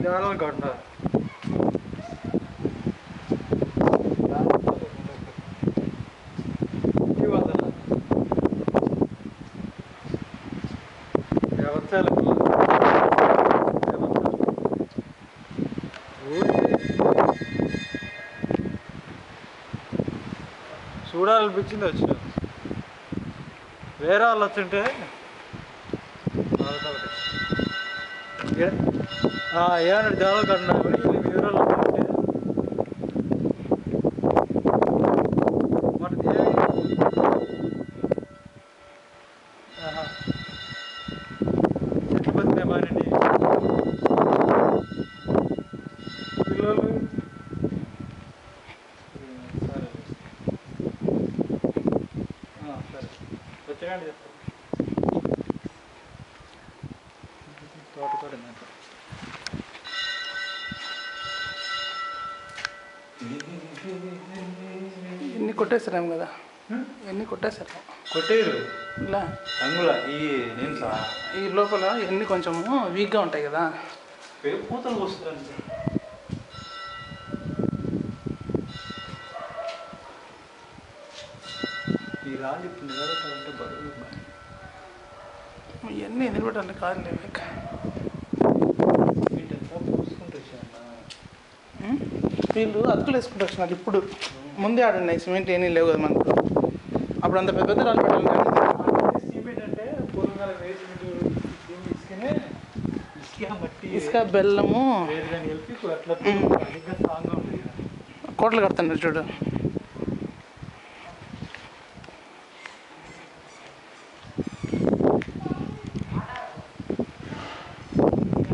జాడలు కొండ వ్యవస్థలకు చూడాలనిపించింది వచ్చిన వేరే వాళ్ళు వచ్చుంటే బాగుంటుంది. ఏ- ఆ, ఏమన్నా జాడలు కట్టినా కానీ వేరే వాళ్ళు వచ్చుంటే మరి ఏమి ఆహా. ఎట్లా బతికే మారండి పిల్లలు సరే ఆ, సరే వచ్చాకండి చెప్తాను తోటకూర నాకు ఎన్ని కొట్టేసారేమో కదా ఎన్ని కొట్టేసారు కొట్టేరు ఇలా రంగుల ఈ నేను సా ఈ లోపల ఎన్ని కొంచెము వీక్గా ఉంటాయి కదా పూతలు పోస్తుందండి ఈ రాళ్ళు ఇప్పుడు నిలబెట్టాలంటే బరువు ఉన్నాయి. ఇవన్నీ ఎన్ని పెట్టాలి కాదు లేవు వీటంతా పూసుకుంటూ వచ్చాను వీళ్ళు అతుకులు వేసుకుంటూ వచ్చినారు ఇప్పుడు ముందే ఆడున్నాయి సిమెంట్ ఏమీ లేవు కదా మనకు అప్పుడు అంత పెద్ద పెద్ద రాళ్ళు పెట్టాలి కానీ సిమెంట్ అంటే పూర్వకాల వేసినట్టు ఇసుకనే ఇసుక మట్టి ఇసుక బెల్లము వేరు కానీ కలిపి అట్లా అధికంగా స్ట్రాంగ్గా ఉంటుంది కదా. కోటలు కడుతున్నారు చూడు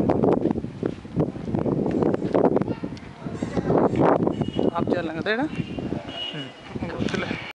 ఆఫ్ చేయాలి కదా ఈడ?